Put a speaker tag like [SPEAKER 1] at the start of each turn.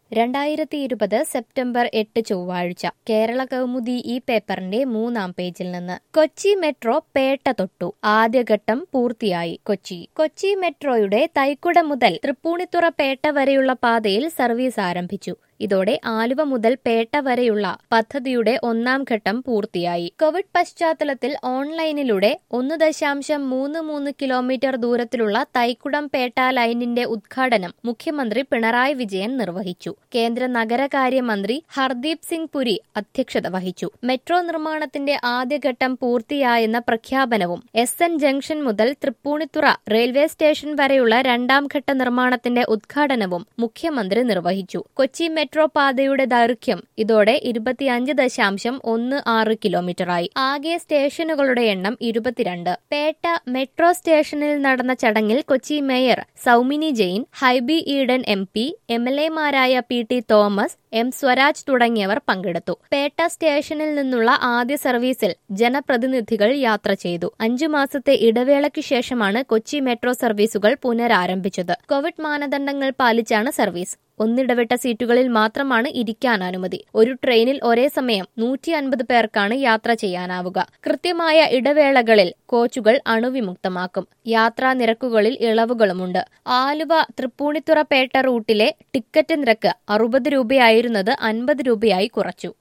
[SPEAKER 1] രണ്ടായിരത്തി ഇരുപത് സെപ്റ്റംബർ എട്ട് ചൊവ്വാഴ്ച കേരള കൗമുദി ഈ പേപ്പറിന്റെ മൂന്നാം പേജിൽ നിന്ന് കൊച്ചി മെട്രോ പേട്ട തൊട്ടു ആദ്യഘട്ടം പൂർത്തിയായി കൊച്ചി കൊച്ചി മെട്രോയുടെ തൈക്കുട മുതൽ തൃപ്പൂണിത്തുറ പേട്ട വരെയുള്ള പാതയിൽ സർവീസ് ആരംഭിച്ചു ഇതോടെ ആലുവ മുതൽ പേട്ട വരെയുള്ള പദ്ധതിയുടെ ഒന്നാം ഘട്ടം പൂർത്തിയായി കോവിഡ് പശ്ചാത്തലത്തിൽ ഓൺലൈനിലൂടെ ഒന്ന് ദശാംശം മൂന്ന് മൂന്ന് കിലോമീറ്റർ ദൂരത്തിലുള്ള തൈക്കുടം പേട്ട ലൈനിന്റെ ഉദ്ഘാടനം മുഖ്യമന്ത്രി പിണറായി വിജയൻ നിർവഹിച്ചു കേന്ദ്ര നഗരകാര്യമന്ത്രി ഹർദീപ് സിംഗ് പുരി അധ്യക്ഷത വഹിച്ചു മെട്രോ നിർമ്മാണത്തിന്റെ ആദ്യഘട്ടം പൂർത്തിയായെന്ന പ്രഖ്യാപനവും എസ് എൻ ജംഗ്ഷൻ മുതൽ തൃപ്പൂണിത്തുറ റെയിൽവേ സ്റ്റേഷൻ വരെയുള്ള രണ്ടാം ഘട്ട നിർമ്മാണത്തിന്റെ ഉദ്ഘാടനവും മുഖ്യമന്ത്രി നിർവഹിച്ചു കൊച്ചി മെട്രോ പാതയുടെ ദൈർഘ്യം ഇതോടെ ഇരുപത്തിയഞ്ച് ദശാംശം ഒന്ന് ആറ് കിലോമീറ്ററായി ആകെ സ്റ്റേഷനുകളുടെ എണ്ണം ഇരുപത്തിരണ്ട് പേട്ട മെട്രോ സ്റ്റേഷനിൽ നടന്ന ചടങ്ങിൽ Kochi mayor Soumini Jain Hibi Eden M P M L എമാരായ P T Thomas M Swaraj തുടങ്ങിയവർ പങ്കെടുത്തു പേട്ട സ്റ്റേഷനിൽ നിന്നുള്ള ആദ്യ സർവീസിൽ ജനപ്രതിനിധികൾ യാത്ര ചെയ്തു അഞ്ചു മാസത്തെ ഇടവേളയ്ക്ക് ശേഷമാണ് കൊച്ചി മെട്രോ സർവീസുകൾ പുനരാരംഭിച്ചത് കോവിഡ് മാനദണ്ഡങ്ങൾ പാലിച്ചാണ് സർവീസ് ഒന്നിടവിട്ട സീറ്റുകളിൽ മാത്രമാണ് ഇരിക്കാൻ അനുമതി ഒരു ട്രെയിനിൽ ഒരേ സമയം നൂറ്റി അൻപത് പേർക്കാണ് യാത്ര ചെയ്യാനാവുക കൃത്യമായ ഇടവേളകളിൽ കോച്ചുകൾ അണുവിമുക്തമാക്കും യാത്രാ നിരക്കുകളിൽ ഇളവുകളുമുണ്ട് ആലുവ തൃപ്പൂണിത്തുറ പേട്ട റൂട്ടിലെ ടിക്കറ്റ് നിരക്ക് അറുപത് രൂപയായിരുന്നത് അൻപത് രൂപയായി കുറച്ചു